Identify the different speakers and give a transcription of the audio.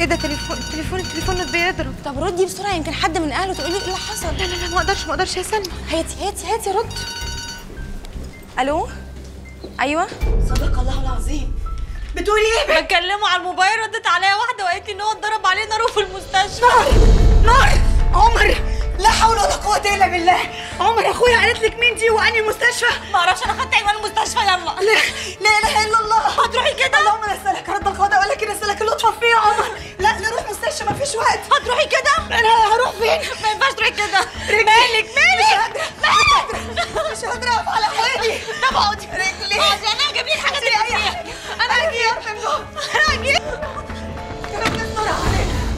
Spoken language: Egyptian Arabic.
Speaker 1: ده تليفون تليفون التليفون بيضرب
Speaker 2: طب ردي بسرعه يمكن حد من اهله تقولي ايه اللي حصل
Speaker 1: لا لا لا ما اقدرش ما اقدرش يا سلمى
Speaker 2: هاتي هاتي هاتي رد الو ايوه
Speaker 3: صدق الله العظيم بتقولي ايه
Speaker 2: بكلمه على الموبايل ردت عليا واحده وقالت لي ان هو اتضرب عليه نار في المستشفى
Speaker 3: نار عمر لا حول ولا قوة إلا بالله عمر أخويا قالت لك مين دي وأنهي مستشفى
Speaker 2: ما اعرفش انا خدت عنوان المستشفى يلا
Speaker 3: لا لا إله إلا الله هتروحي كده اللهم نسألك رد القضاء ولكن نسألك اللطف فيه يا عمر لا نروح مستشفى مفيش وقت
Speaker 2: هتروحي كده
Speaker 3: أنا هروح فين
Speaker 2: ما ينفعش تروحي كده
Speaker 3: مالك مالك مش قادرة مش قادرة أقف على حالي
Speaker 2: طب اقعدي